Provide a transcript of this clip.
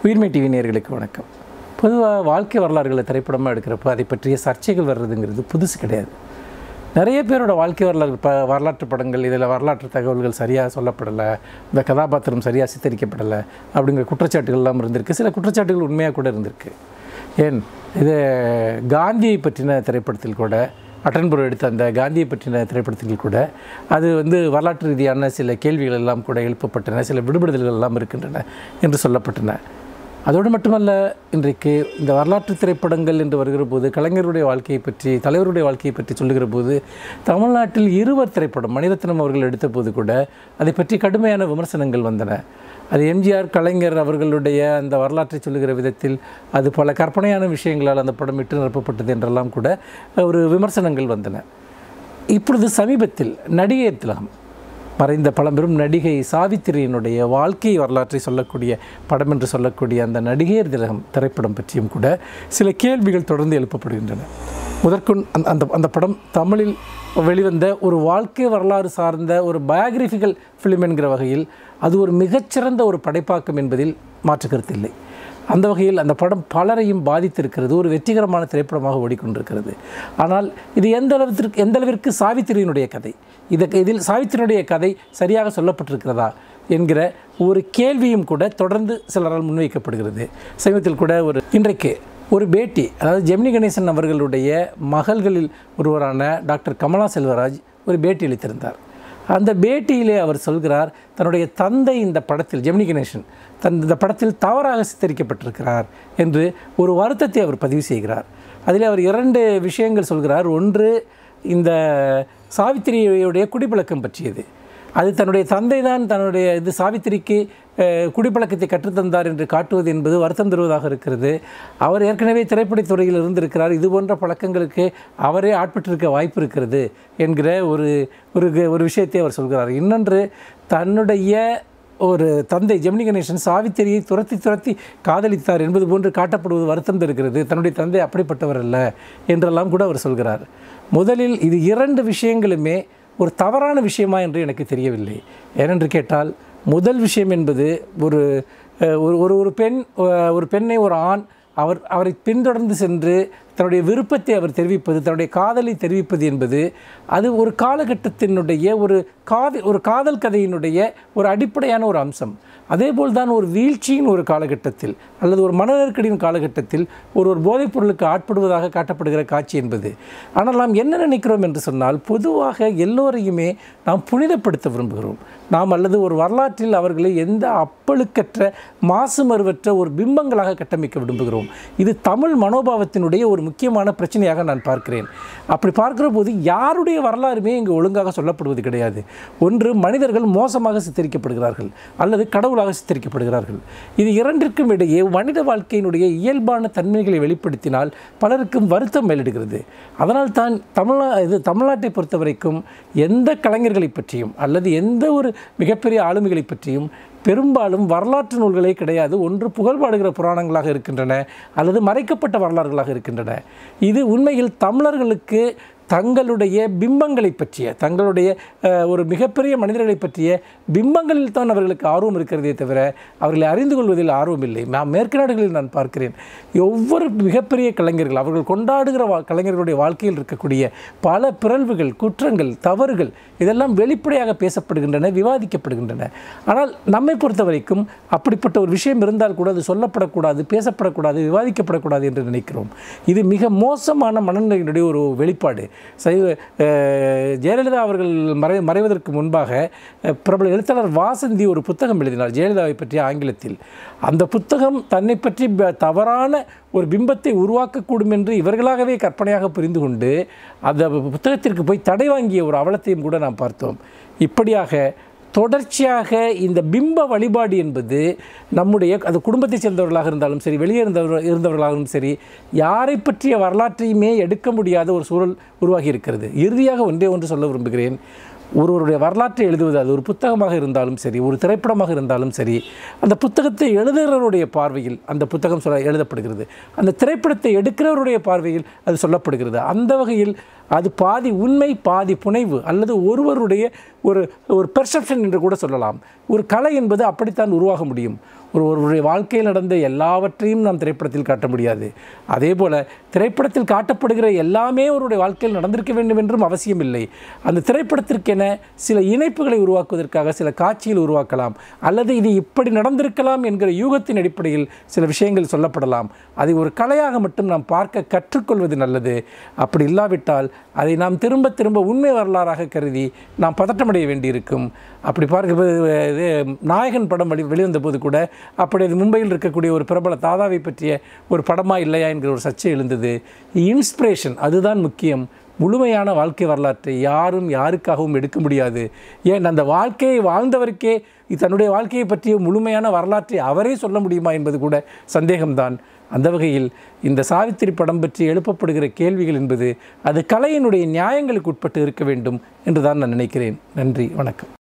உயிர்மை TV நேயர்களுக்கு வணக்கம் பொதுவாக வாழ்க்கை வரலாறுகளை திரைப்படமாக எடுக்கிறப்ப அதை பற்றிய சர்ச்சைகள் வர்றதுங்கிறது புதுசு கிடையாது நிறைய பேரோட வாழ்க்கை வரலாறு ப வரலாற்று படங்கள் இதில் வரலாற்று தகவல்கள் சரியாக சொல்லப்படலை இந்த கதாபாத்திரம் சரியாக சித்தரிக்கப்படலை அப்படிங்கிற குற்றச்சாட்டுகள் எல்லாம் இருந்திருக்கு சில குற்றச்சாட்டுகள் உண்மையாக கூட இருந்திருக்கு ஏன் இது காந்தியை பற்றின திரைப்படத்தில் கூட அட்டன்புரம் எடுத்த அந்த காந்தியை பற்றின திரைப்படத்தில் கூட அது வந்து வரலாற்று ரீதியான சில கேள்விகள் எல்லாம் கூட எழுப்பப்பட்டன சில விடுபடுதல்கள் எல்லாம் இருக்கின்றன என்று சொல்லப்பட்டன அதோடு மட்டுமல்ல இன்றைக்கு இந்த வரலாற்று திரைப்படங்கள் என்று வருகிற போது கலைஞருடைய வாழ்க்கையை பற்றி தலைவருடைய வாழ்க்கையை பற்றி சொல்லுகிற போது தமிழ்நாட்டில் இருவர் திரைப்படம் மணிரத்னம் அவர்கள் எடுத்த போது கூட அதை பற்றி கடுமையான விமர்சனங்கள் வந்தன அது எம்ஜிஆர் கலைஞர் அவர்களுடைய அந்த வரலாற்றை சொல்லுகிற விதத்தில் அது பல கற்பனையான விஷயங்களால் அந்த படம் இட்டு நிரப்பப்பட்டது என்றெல்லாம் கூட ஒரு விமர்சனங்கள் வந்தன இப்பொழுது சமீபத்தில் நடிகை திலகம் மறைந்த பழம்பெரும் நடிகை சாவித்திரியினுடைய வாழ்க்கை வரலாற்றை சொல்லக்கூடிய படம் என்று சொல்லக்கூடிய அந்த நடிகையர் திலகம் திரைப்படம் பற்றியும் கூட சில கேள்விகள் தொடர்ந்து எழுப்பப்படுகின்றன முதற்கொண் அந்த அந்த அந்த படம் தமிழில் வெளிவந்த ஒரு வாழ்க்கை வரலாறு சார்ந்த ஒரு பயோகிராஃபிக்கல் ஃபிலிம் என்கிற வகையில் அது ஒரு மிகச்சிறந்த ஒரு படைப்பாக்கம் என்பதில் மாற்று கருத்தில்லை அந்த வகையில் அந்த படம் பலரையும் பாதித்திருக்கிறது ஒரு வெற்றிகரமான திரைப்படமாக ஓடிக்கொண்டிருக்கிறது ஆனால் இது எந்த அளவிற்கு எந்த அளவிற்கு சாவித்திரியினுடைய கதை இதற்கு இதில் சாவித்திரியினுடைய கதை சரியாக சொல்லப்பட்டிருக்கிறதா என்கிற ஒரு கேள்வியும் கூட தொடர்ந்து சிலரால் முன்வைக்கப்படுகிறது சமீபத்தில் கூட ஒரு இன்றைக்கு ஒரு பேட்டி அதாவது ஜெமினி கணேசன் அவர்களுடைய மகள்களில் ஒருவரான டாக்டர் கமலா செல்வராஜ் ஒரு பேட்டி அளித்திருந்தார் அந்த பேட்டியிலே அவர் சொல்கிறார் தன்னுடைய தந்தை இந்த படத்தில் ஜெமினி கணேசன் தன் இந்த படத்தில் தவறாக சித்தரிக்கப்பட்டிருக்கிறார் என்று ஒரு வருத்தத்தை அவர் பதிவு செய்கிறார் அதில் அவர் இரண்டு விஷயங்கள் சொல்கிறார் ஒன்று இந்த சாவித்திரியுடைய குடிப்பழக்கம் பற்றியது அது தன்னுடைய தந்தை தான் தன்னுடைய இது சாவித்திரிக்கு குடிப்பழக்கத்தை கற்றுத்தந்தார் என்று காட்டுவது என்பது வருத்தம் தருவதாக இருக்கிறது அவர் ஏற்கனவே திரைப்படத் துறையில் இருந்திருக்கிறார் இது போன்ற பழக்கங்களுக்கு அவரே ஆட்பட்டிருக்க வாய்ப்பு இருக்கிறது என்கிற ஒரு ஒரு ஒரு விஷயத்தை அவர் சொல்கிறார் இன்னொன்று தன்னுடைய ஒரு தந்தை ஜெமினி கணேசன் சாவித்திரியை துரத்தி துரத்தி காதலித்தார் என்பது போன்று காட்டப்படுவது வருத்தம் தருகிறது தன்னுடைய தந்தை அப்படிப்பட்டவர் அல்ல என்றெல்லாம் கூட அவர் சொல்கிறார் முதலில் இது இரண்டு விஷயங்களுமே ஒரு தவறான விஷயமா என்று எனக்கு தெரியவில்லை ஏனென்று கேட்டால் முதல் விஷயம் என்பது ஒரு ஒரு ஒரு பெண் ஒரு பெண்ணை ஒரு ஆண் அவர் அவரை பின்தொடர்ந்து சென்று தன்னுடைய விருப்பத்தை அவர் தெரிவிப்பது தன்னுடைய காதலை தெரிவிப்பது என்பது அது ஒரு காலகட்டத்தினுடைய ஒரு காத ஒரு காதல் கதையினுடைய ஒரு அடிப்படையான ஒரு அம்சம் அதேபோல் தான் ஒரு வீழ்ச்சியின் ஒரு காலகட்டத்தில் அல்லது ஒரு மன நெருக்கடியின் காலகட்டத்தில் ஒரு ஒரு போதைப் பொருளுக்கு ஆட்படுவதாக காட்டப்படுகிற காட்சி என்பது ஆனால் நாம் என்ன நினைக்கிறோம் என்று சொன்னால் பொதுவாக எல்லோரையுமே நாம் புனிதப்படுத்த விரும்புகிறோம் நாம் அல்லது ஒரு வரலாற்றில் அவர்களை எந்த அப்பழுக்கற்ற மாசு மறுவற்ற ஒரு பிம்பங்களாக கட்டமைக்க விரும்புகிறோம் இது தமிழ் மனோபாவத்தினுடைய ஒரு முக்கியமான பிரச்சனையாக நான் பார்க்கிறேன் அப்படி பார்க்கிற போது யாருடைய வரலாறுமே இங்கு ஒழுங்காக சொல்லப்படுவது கிடையாது ஒன்று மனிதர்கள் மோசமாக சித்தரிக்கப்படுகிறார்கள் அல்லது கடவுளாக சித்தரிக்கப்படுகிறார்கள் இது இரண்டிற்கும் இடையே மனித வாழ்க்கையினுடைய இயல்பான தன்மைகளை வெளிப்படுத்தினால் பலருக்கும் வருத்தம் மேலிடுகிறது அதனால் தான் தமிழ்நா இது தமிழ்நாட்டை பொறுத்த வரைக்கும் எந்த கலைஞர்களை பற்றியும் அல்லது எந்த ஒரு மிகப்பெரிய ஆளுமைகளை பற்றியும் பெரும்பாலும் வரலாற்று நூல்களே கிடையாது ஒன்று புகழ்பாடுகிற புராணங்களாக இருக்கின்றன அல்லது மறைக்கப்பட்ட வரலாறுகளாக இருக்கின்றன இது உண்மையில் தமிழர்களுக்கு தங்களுடைய பிம்பங்களை பற்றிய தங்களுடைய ஒரு மிகப்பெரிய மனிதர்களை பற்றிய பிம்பங்களில் தான் அவர்களுக்கு ஆர்வம் இருக்கிறதே தவிர அவர்களை அறிந்து கொள்வதில் ஆர்வம் இல்லை நான் மேற்கு நாடுகளில் நான் பார்க்கிறேன் ஒவ்வொரு மிகப்பெரிய கலைஞர்கள் அவர்கள் கொண்டாடுகிற வா கலைஞர்களுடைய வாழ்க்கையில் இருக்கக்கூடிய பல பிறழ்வுகள் குற்றங்கள் தவறுகள் இதெல்லாம் வெளிப்படையாக பேசப்படுகின்றன விவாதிக்கப்படுகின்றன ஆனால் நம்மை பொறுத்த வரைக்கும் அப்படிப்பட்ட ஒரு விஷயம் இருந்தால் கூட அது சொல்லப்படக்கூடாது பேசப்படக்கூடாது விவாதிக்கப்படக்கூடாது என்று நினைக்கிறோம் இது மிக மோசமான மனநிலையினுடைய ஒரு வெளிப்பாடு சைவ ஜெயலலிதா அவர்கள் மறை மறைவதற்கு முன்பாக பிரபல எழுத்தாளர் வாசந்தி ஒரு புத்தகம் எழுதினார் ஜெயலலிதாவை பற்றி ஆங்கிலத்தில் அந்த புத்தகம் தன்னை பற்றி தவறான ஒரு பிம்பத்தை உருவாக்கக்கூடும் என்று இவர்களாகவே கற்பனையாக புரிந்து கொண்டு அந்த புத்தகத்திற்கு போய் தடை வாங்கிய ஒரு அவலத்தையும் கூட நாம் பார்த்தோம் இப்படியாக தொடர்ச்சியாக இந்த பிம்ப வழிபாடு என்பது நம்முடைய அது குடும்பத்தை சேர்ந்தவர்களாக இருந்தாலும் சரி வெளியே இருந்தவர் இருந்தவர்களாகவும் சரி யாரை பற்றிய வரலாற்றையுமே எடுக்க முடியாத ஒரு சூழல் உருவாகி இருக்கிறது இறுதியாக ஒன்றே ஒன்று சொல்ல விரும்புகிறேன் ஒருவருடைய வரலாற்றை எழுதுவது அது ஒரு புத்தகமாக இருந்தாலும் சரி ஒரு திரைப்படமாக இருந்தாலும் சரி அந்த புத்தகத்தை எழுதுகிறவருடைய பார்வையில் அந்த புத்தகம் சொல்ல எழுதப்படுகிறது அந்த திரைப்படத்தை எடுக்கிறவருடைய பார்வையில் அது சொல்லப்படுகிறது அந்த வகையில் அது பாதி உண்மை பாதி புனைவு அல்லது ஒருவருடைய ஒரு ஒரு பெர்செப்ஷன் என்று கூட சொல்லலாம் ஒரு கலை என்பது அப்படித்தான் உருவாக முடியும் ஒரு ஒருவருடைய வாழ்க்கையில் நடந்த எல்லாவற்றையும் நாம் திரைப்படத்தில் காட்ட முடியாது அதே போல் திரைப்படத்தில் காட்டப்படுகிற எல்லாமே ஒருவருடைய வாழ்க்கையில் நடந்திருக்க வேண்டும் என்றும் அவசியம் இல்லை அந்த திரைப்படத்திற்கென சில இணைப்புகளை உருவாக்குவதற்காக சில காட்சிகள் உருவாக்கலாம் அல்லது இது இப்படி நடந்திருக்கலாம் என்கிற யூகத்தின் அடிப்படையில் சில விஷயங்கள் சொல்லப்படலாம் அதை ஒரு கலையாக மட்டும் நாம் பார்க்க கற்றுக்கொள்வது நல்லது அப்படி இல்லாவிட்டால் அதை நாம் திரும்ப திரும்ப உண்மை வரலாறாக கருதி நாம் பதட்டமடைய வேண்டியிருக்கும் அப்படி பார்க்கும்போது இது நாயகன் படம் வெளி வெளிவந்த போது கூட அப்படி அது மும்பையில் இருக்கக்கூடிய ஒரு பிரபல தாதாவை பற்றிய ஒரு படமா இல்லையா என்கிற ஒரு சர்ச்சை எழுந்தது இன்ஸ்பிரேஷன் அதுதான் முக்கியம் முழுமையான வாழ்க்கை வரலாற்றை யாரும் யாருக்காகவும் எடுக்க முடியாது ஏன் அந்த வாழ்க்கையை வாழ்ந்தவருக்கே தன்னுடைய வாழ்க்கையை பற்றிய முழுமையான வரலாற்றை அவரே சொல்ல முடியுமா என்பது கூட சந்தேகம்தான் அந்த வகையில் இந்த சாவித்திரி படம் பற்றி எழுப்பப்படுகிற கேள்விகள் என்பது அது கலையினுடைய நியாயங்களுக்கு உட்பட்டு இருக்க வேண்டும் என்று தான் நான் நினைக்கிறேன் நன்றி வணக்கம்